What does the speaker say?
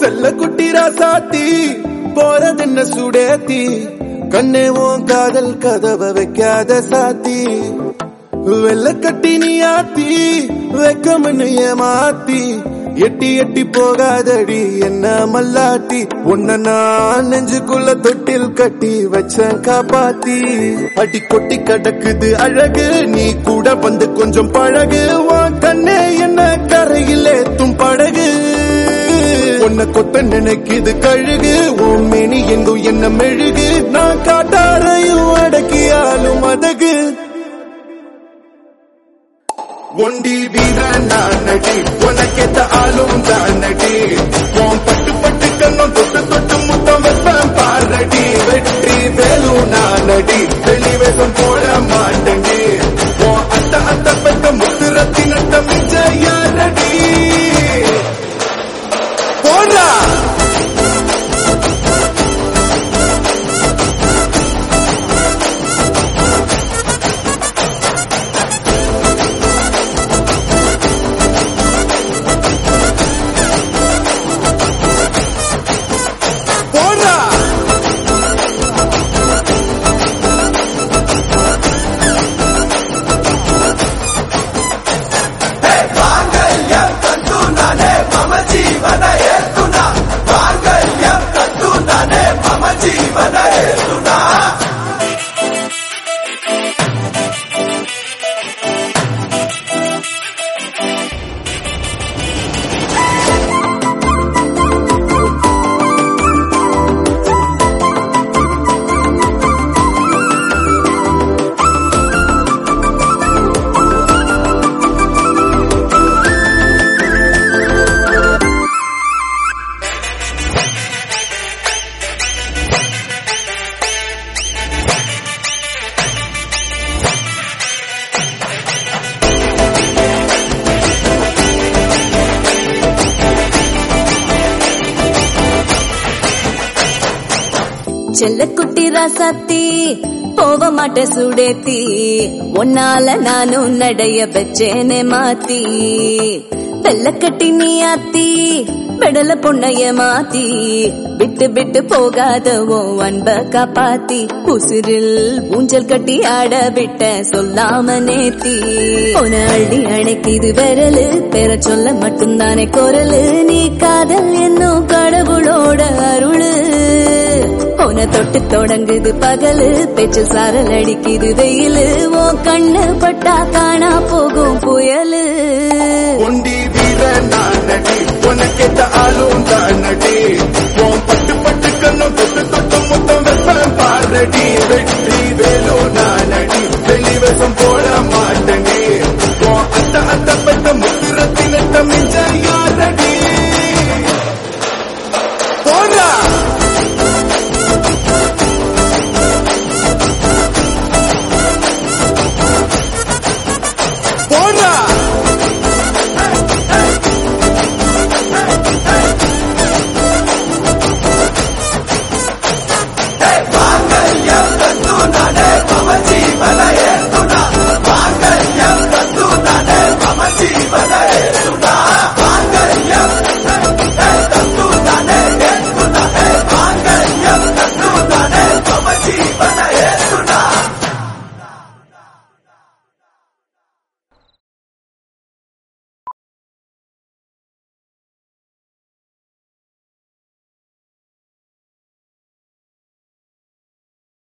செல்ல குட்டி ராசாத்தி போறதென்ன சுடேத்தி கண்ணே உன் காதல் கதவ வைக்காத சாத்தி வெள்ள கட்டி நீ ஆத்தி வெக்கமன்னு ஏமாத்தி எட்டி எட்டி போகாதடி என்ன மல்லாட்டி உன்ன நான் நெஞ்சுக்குள்ள தொட்டில் கட்டி வச்சேன் காப்பாத்தி அடி கொட்டி கடக்குது அழகு நீ கூட வந்து கொஞ்சம் பழகு உன் கண்ணே என்ன கரையில் ஏத்தும் படகு உன்னை கொத்த நினைக்குது கழுகு உன் மேனி எங்கும் என்ன மெழுகு நான் காட்டாரையும் அடக்கியாலும் அதகு ஒண்டி வீரன் நான் நடி உனக்கேத்த ஆளும் தான் நடி உன் பட்டு பட்டு கண்ணும் தொட்டு தொட்டு முத்தம் வைப்பேன் பாரடி வெற்றி வேலு நான் நடி வெளிவேசம் போட மாட்டேன் உன் அத்த அத்த பெத்த முத்து ரத்தி நட்ட மிச்ச யாரடி போடா போடா செல்லக்குட்டி ராசாத்தி போக மாட்ட சுடேத்தி உன்னால நானும் நடைய வச்சேனே மாத்தி வெள்ளக்கட்டி நீ ஆத்தி பெடல பொண்ணைய மாத்தி விட்டு விட்டு போகாத உன் அன்ப காப்பாத்தி உசிரில் ஊஞ்சல் கட்டி ஆட விட்ட சொல்லாம நேத்தி உன அள்ளி அணைக்கிது விரலு பெற சொல்ல மட்டும்தானே குரலு நீ காதல் என்னும் கடவுளோட அருளு உன தொட்டு தொடங்குது பகலு பேச்சு சாரல் அடிக்குது வெயிலு உன் கண்ணு பட்டா காணா போகும் புயலு ஒண்டி வீரன் நான் நடி உனக்கேத்த ஆளும் தான் நடி உன் பட்டு பட்டு கண்ணும் தொட்டு தொட்டு முத்தம் வைப்பேன் பாரடி வெற்றி வேலு நான் நடி வெளிவசம் போட மாட்டேன் உன் அத்த அத்த பட்ட முத்து ரத்தினத்த மிஞ்ச